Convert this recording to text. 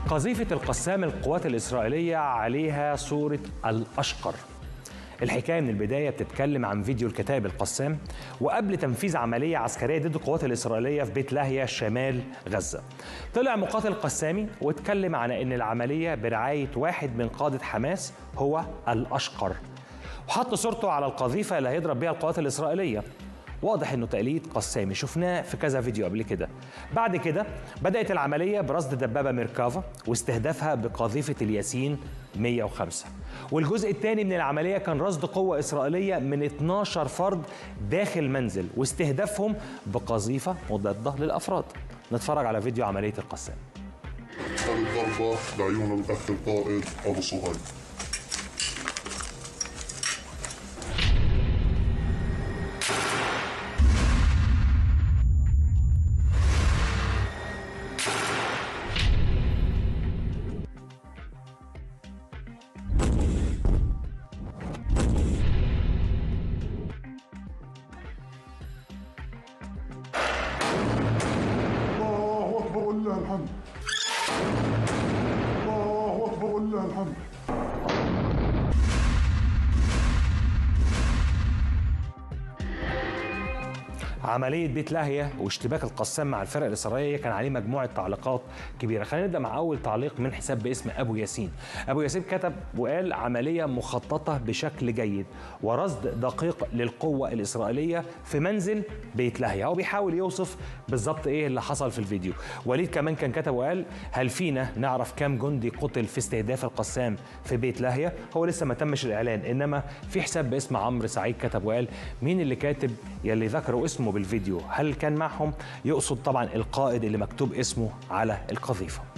قذيفة القسام القوات الإسرائيلية عليها صورة الأشقر الحكاية من البداية بتتكلم عن فيديو الكتائب القسام وقبل تنفيذ عملية عسكرية ضد القوات الإسرائيلية في بيت لاهيا شمال غزة طلع مقاتل قسامي واتكلم عن أن العملية برعاية واحد من قادة حماس هو الأشقر وحط صورته على القذيفة اللي هيضرب بيها القوات الإسرائيلية واضح انه تقليد قسامي شفناه في كذا فيديو قبل كده بعد كده بدات العمليه برصد دبابه ميركافا واستهدافها بقذيفه الياسين 105 والجزء الثاني من العمليه كان رصد قوه اسرائيليه من 12 فرد داخل منزل واستهدافهم بقذيفه مضاده للافراد نتفرج على فيديو عمليه القسام كانت ضربة بعيون الأخ القائد أبو صهيب الله أكبر ولله الحمد الله أكبر ولله الحمد عملية بيت لاهية واشتباك القسام مع الفرق الإسرائيلية كان عليه مجموعة تعليقات كبيرة خلينا نبدأ مع أول تعليق من حساب باسم أبو ياسين أبو ياسين كتب وقال عملية مخططة بشكل جيد ورصد دقيق للقوة الإسرائيلية في منزل بيت لاهية هو بيحاول يوصف بالظبط إيه اللي حصل في الفيديو وليد كمان كان كتب وقال هل فينا نعرف كام جندي قتل في استهداف القسام في بيت لاهية هو لسه ما تمش الإعلان إنما في حساب باسم عمرو سعيد كتب وقال مين اللي كاتب يلي ذكروا اسمه بالفيديو هل كان معهم يقصد طبعا القائد اللي مكتوب اسمه على القذيفه